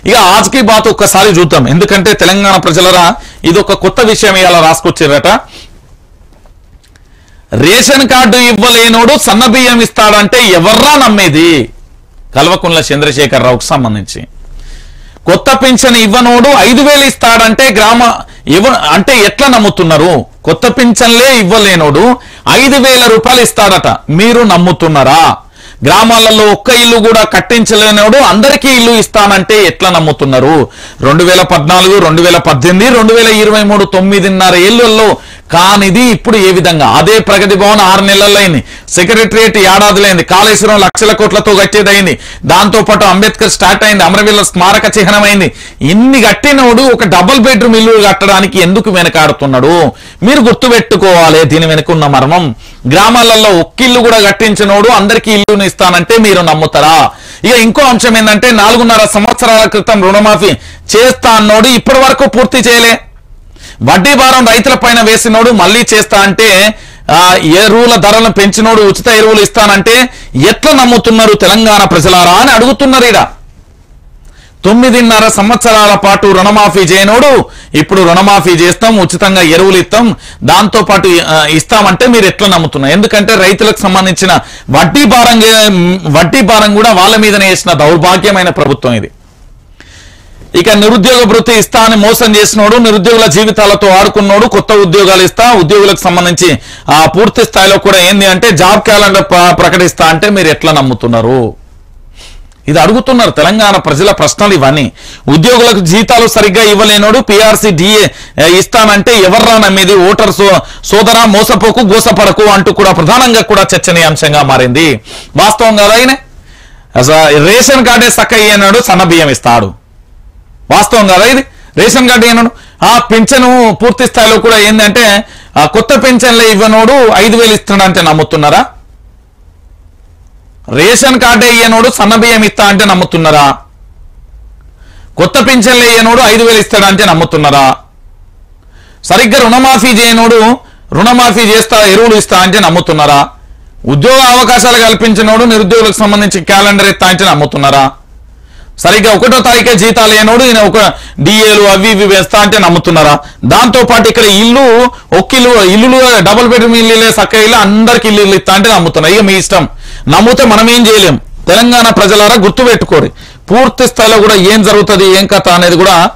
ఇక ఆజ్కి బాత్ ఒక్కసారి చూద్దాం ఎందుకంటే తెలంగాణ ప్రజలరా ఇది ఒక కొత్త విషయం ఇలా రాసుకొచ్చారట రేషన్ కార్డు ఇవ్వలేనోడు సన్న బియ్యం ఇస్తాడంటే ఎవర్రా నమ్మేది కల్వకుంట్ల చంద్రశేఖరరావుకు సంబంధించి కొత్త పింఛన్ ఇవ్వనోడు ఐదు వేలు ఇస్తాడంటే గ్రామ ఇవ్వ అంటే ఎట్లా నమ్ముతున్నారు కొత్త పింఛన్లే ఇవ్వలేనోడు ఐదు వేల రూపాయలు ఇస్తాడట మీరు నమ్ముతున్నారా గ్రామాలలో ఒక్క ఇల్లు కూడా కట్టించలేనోడు అందరికీ ఇల్లు ఇస్తానంటే ఎట్లా నమ్ముతున్నారు రెండు వేల పద్నాలుగు రెండు వేల పద్దెనిమిది రెండు వేల ఇరవై మూడు తొమ్మిదిన్నర ఏళ్లలో కానిది ఇప్పుడు ఏ విధంగా అదే ప్రగతి భవన్ ఆరు నెలల్లో అయింది సెక్రటరియట్ ఏడాదిలైంది కాళేశ్వరం లక్షల కోట్లతో కట్టేదైంది దాంతో పాటు అంబేద్కర్ స్టార్ట్ అయింది అమరవీరుల స్మారక చిహ్నమైంది ఇన్ని కట్టినోడు ఒక డబుల్ బెడ్రూమ్ ఇల్లు కట్టడానికి ఎందుకు వెనకాడుతున్నాడు మీరు గుర్తుపెట్టుకోవాలి దీని వెనుక ఉన్న మర్మం గ్రామాలలో ఒక్కిల్లు కూడా కట్టించినోడు అందరికీ ఇల్లుని ఇస్తానంటే మీరు నమ్ముతారా ఇక ఇంకో అంశం ఏంటంటే నాలుగున్నర సంవత్సరాల క్రితం రుణమాఫీ చేస్తా అన్నోడు ఇప్పటి వరకు పూర్తి చేయలే వడ్డీ భారం రైతుల పైన వేసినోడు మళ్ళీ చేస్తా అంటే ఆ ఎరువుల ధరలను పెంచినోడు ఉచిత ఎరువులు ఇస్తానంటే ఎట్లా నమ్ముతున్నారు తెలంగాణ ప్రజలారా అని అడుగుతున్నారు ఈడ తొమ్మిదిన్నర సంవత్సరాల పాటు రుణమాఫీ చేయనోడు ఇప్పుడు రుణమాఫీ చేస్తాం ఉచితంగా ఎరువులు ఇస్తాం దాంతో పాటు ఆ, ఇస్తామంటే మీరు ఎట్లా నమ్ముతున్నారు ఎందుకంటే రైతులకు సంబంధించిన వడ్డీ భారం వడ్డీ భారం కూడా వాళ్ళ మీదనే వేసిన దౌర్భాగ్యమైన ప్రభుత్వం ఇది ఇక నిరుద్యోగ భృతి ఇస్తా అని మోసం చేసినోడు నిరుద్యోగుల జీవితాలతో ఆడుకున్నోడు కొత్త ఉద్యోగాలు ఇస్తా ఉద్యోగులకు సంబంధించి ఆ పూర్తి స్థాయిలో కూడా ఏంది అంటే జాబ్ క్యాలెండర్ ప్ర- ప్రకటిస్తా అంటే మీరు ఎట్లా నమ్ముతున్నారు ఇది అడుగుతున్నారు తెలంగాణ ప్రజల ప్రశ్నలు ఇవన్నీ ఉద్యోగులకు జీతాలు సరిగ్గా ఇవ్వలేనోడు పిఆర్సీ డిఏ ఇస్తానంటే ఎవర్రా నమ్మేది ఓటర్ సో సోదరా మోసపోకు గోసపడకు అంటూ కూడా ప్రధానంగా కూడా చర్చనీయాంశంగా మారింది వాస్తవం కదా ఆయన అసలు రేషన్ కార్డే సక్క అన్నాడు సన్న బియ్యం ఇస్తాడు వాస్తవం కదా ఇది రేషన్ కార్డు ఏనాడు ఆ పింఛను పూర్తి స్థాయిలో కూడా ఏంటంటే ఆ కొత్త పెన్షన్లు ఇవ్వనోడు ఐదు వేలు ఇస్తున్నాడంటే నమ్ముతున్నారా రేషన్ కార్డు ఇయ్యనోడు సన్న బియ్యం ఇస్తా అంటే నమ్ముతున్నారా కొత్త పింఛన్లు ఇయ్యనోడు ఐదు వేలు ఇస్తాడంటే నమ్ముతున్నారా సరిగ్గా రుణమాఫీ చేయనోడు రుణమాఫీ చేస్తా ఎరువులు ఇస్తా అంటే నమ్ముతున్నారా ఉద్యోగ అవకాశాలు కల్పించినోడు నిరుద్యోగులకు సంబంధించి క్యాలెండర్ ఇస్తా అంటే నమ్ముతున్నారా సరిగ్గా ఒకటో తారీఖే జీతాలు లేనోడు ఈయన ఒక డిఏలు అవి ఇవి వేస్తా అంటే నమ్ముతున్నారా దాంతో పాటు ఇక్కడ ఇల్లు ఒక్క ఇల్లు ఇల్లులు డబుల్ బెడ్రూమ్ ఇల్లు సక్క ఇల్లు అందరికి ఇల్లు ఇల్లు ఇస్తా అంటే నమ్ముతున్నా ఇక మీ ఇష్టం నమ్మితే మనం ఏం చేయలేం తెలంగాణ ప్రజలారా గుర్తుపెట్టుకోరు పూర్తి స్థాయిలో కూడా ఏం జరుగుతుంది ఏం కథ అనేది కూడా